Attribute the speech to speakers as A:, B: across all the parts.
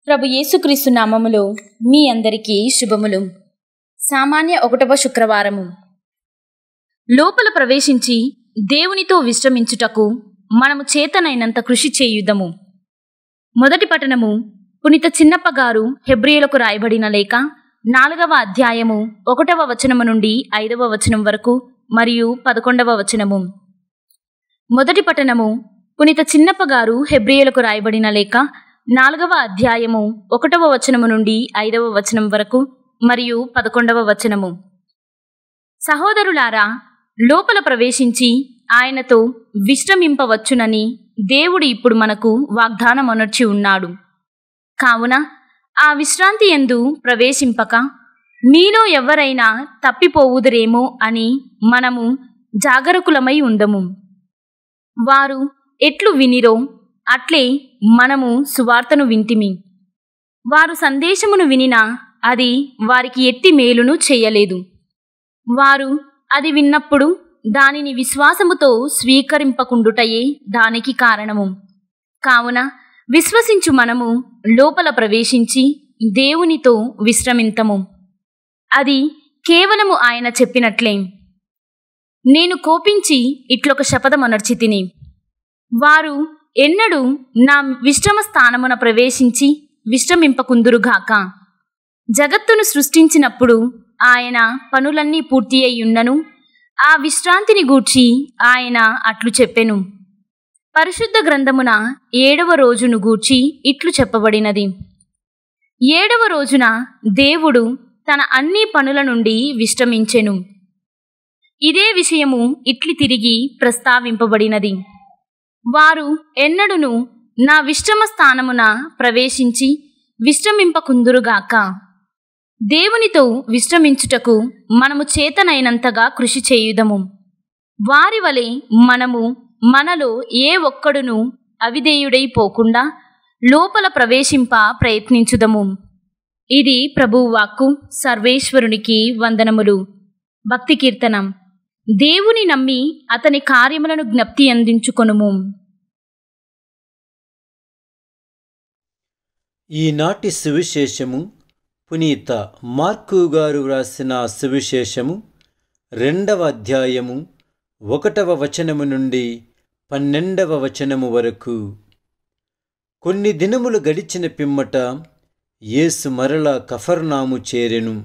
A: ప్రభు యేసుక్రీస్తు నామములో మీ అందరికీ శుభములు సామాన్య ఒకటవ శుక్రవారము లోపల ప్రవేశించి దేవునితో విశ్రమించుటకు మనము చేతనైనంత కృషి చేయుదము మొదటి పట్టణము పునిత చిన్నప్ప గారు హెబ్రియులకు రాయబడిన లేఖ నాలుగవ అధ్యాయము ఒకటవ వచనము నుండి ఐదవ వచనం వరకు మరియు పదకొండవ వచనము మొదటి పట్టణము పునిత చిన్నప్ప గారు హెబ్రియులకు రాయబడిన లేఖ నాలుగవ అధ్యాయము ఒకటవ వచనము నుండి ఐదవ వచనం వరకు మరియు పదకొండవ వచనము సహోదరులారా లోపల ప్రవేశించి ఆయనతో విశ్రమింపవచ్చునని దేవుడు ఇప్పుడు మనకు వాగ్దానమనర్చి ఉన్నాడు కావున ఆ విశ్రాంతి ఎందు ప్రవేశింపక మీలో ఎవరైనా తప్పిపోవుదురేమో అని మనము జాగరకులమై ఉందము వారు ఎట్లు వినిరో అట్లే మనము సువార్తను వింటిమి వారు సందేశమును వినినా అది వారికి ఎట్టి మేలును చేయలేదు వారు అది విన్నప్పుడు దానిని విశ్వాసముతో స్వీకరింపకుండుటయే దానికి కారణము కావున విశ్వసించు మనము లోపల ప్రవేశించి దేవునితో విశ్రమింతము అది కేవలము ఆయన చెప్పినట్లే నేను కోపించి ఇట్లొక శపథమనర్చి తిని వారు ఎన్నడూ నా విశ్రమ స్థానమున ప్రవేశించి విశ్రమింపకుందురుగాక జగత్తును సృష్టించినప్పుడు ఆయన పనులన్నీ పూర్తి అయ్యున్నను ఆ విశ్రాంతిని గూర్చి ఆయన అట్లు చెప్పెను పరిశుద్ధ గ్రంథమున ఏడవ రోజును గూర్చి ఇట్లు చెప్పబడినది ఏడవ రోజున దేవుడు తన అన్ని పనుల నుండి విశ్రమించెను ఇదే విషయము ఇట్లు తిరిగి ప్రస్తావింపబడినది వారు ఎన్నడును నా విశ్రమ స్థానమున ప్రవేశించి విశ్రమింపకుందురుగాక దేవునితో విశ్రమించుటకు మనము చేతనైనంతగా కృషి చేయుదము వారి వలె మనము మనలో ఏ ఒక్కడును అవిధేయుడైపోకుండా లోపల ప్రవేశింప ప్రయత్నించుదము ఇది ప్రభువు వాక్కు సర్వేశ్వరునికి వందనములు భక్తి కీర్తనం దేవుని నమ్మి అతని కార్యములను జ్ఞప్తి అందించుకొనుము
B: ఈనాటి సువిశేషము పునీత మార్కు గారు వ్రాసిన సువిశేషము రెండవ అధ్యాయము ఒకటవ వచనము నుండి పన్నెండవ వచనము వరకు కొన్ని దినములు గడిచిన పిమ్మట యేసు మరల కఫర్నాము చేరెను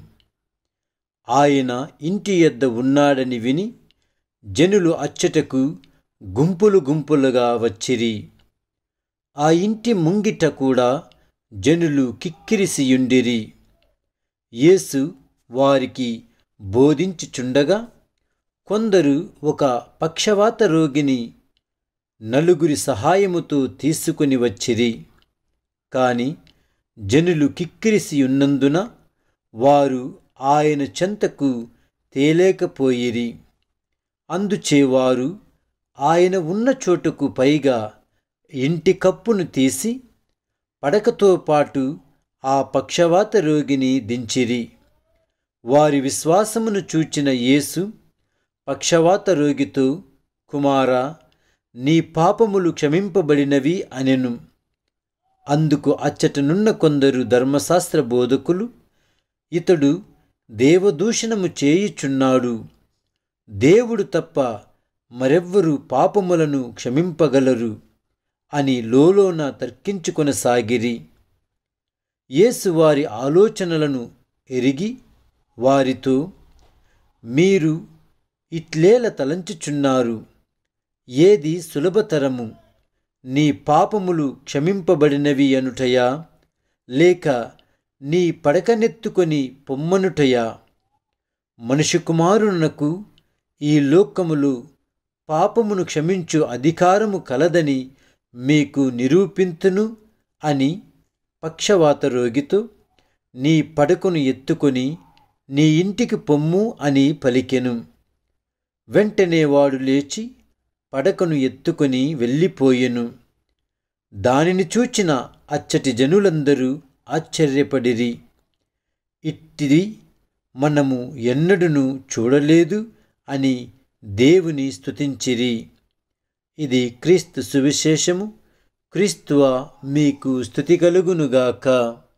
B: ఆయన ఇంటి యొద్ద ఉన్నాడని విని జనులు అచ్చటకు గుంపులు గుంపులుగా వచ్చిరి ఆ ఇంటి ముంగిట కూడా జనులు కిక్కిరిసియుండిరి యేసు వారికి బోధించుచుండగా కొందరు ఒక పక్షవాత రోగిని నలుగురి సహాయముతో తీసుకుని వచ్చిరి కాని జనులు కిక్కిరిసి ఉన్నందున వారు ఆయన చెంతకు తేలేకపోయిరి అందుచేవారు ఆయన ఉన్న చోటుకు పైగా ఇంటి కప్పును తీసి పడకతో పాటు ఆ పక్షవాత రోగిని దించిరి వారి విశ్వాసమును చూచిన యేసు పక్షవాత రోగితో కుమారా నీ పాపములు క్షమింపబడినవి అనెను అందుకు అచ్చటనున్న కొందరు ధర్మశాస్త్ర బోధకులు ఇతడు దేవదూషణము చేయుచున్నాడు దేవుడు తప్ప మరెవ్వరు పాపములను క్షమింపగలరు అని లోలోన తర్కించుకొనసాగిరి యేసు వారి ఆలోచనలను ఎరిగి వారితో మీరు ఇట్లేల తలంచుచున్నారు ఏది సులభతరము నీ పాపములు క్షమింపబడినవి అనుటయా లేక నీ పడకనెత్తుకొని పొమ్మనుటయా మనుషు కుమారునకు ఈ లోకములు పాపమును క్షమించు అధికారము కలదని మీకు నిరూపింతును అని పక్షవాత రోగితో నీ పడకను ఎత్తుకొని నీ ఇంటికి పొమ్ము అని పలికెను వెంటనే వాడు లేచి పడకను ఎత్తుకొని వెళ్ళిపోయెను దానిని చూచిన అచ్చటి జనులందరూ ఆశ్చర్యపడిరి ఇట్టిది మనము ఎన్నడును చూడలేదు అని దేవుని స్తుతించిరి ఇది క్రీస్తు సువిశేషము క్రీస్తువ మీకు స్థుతి కలుగునుగాక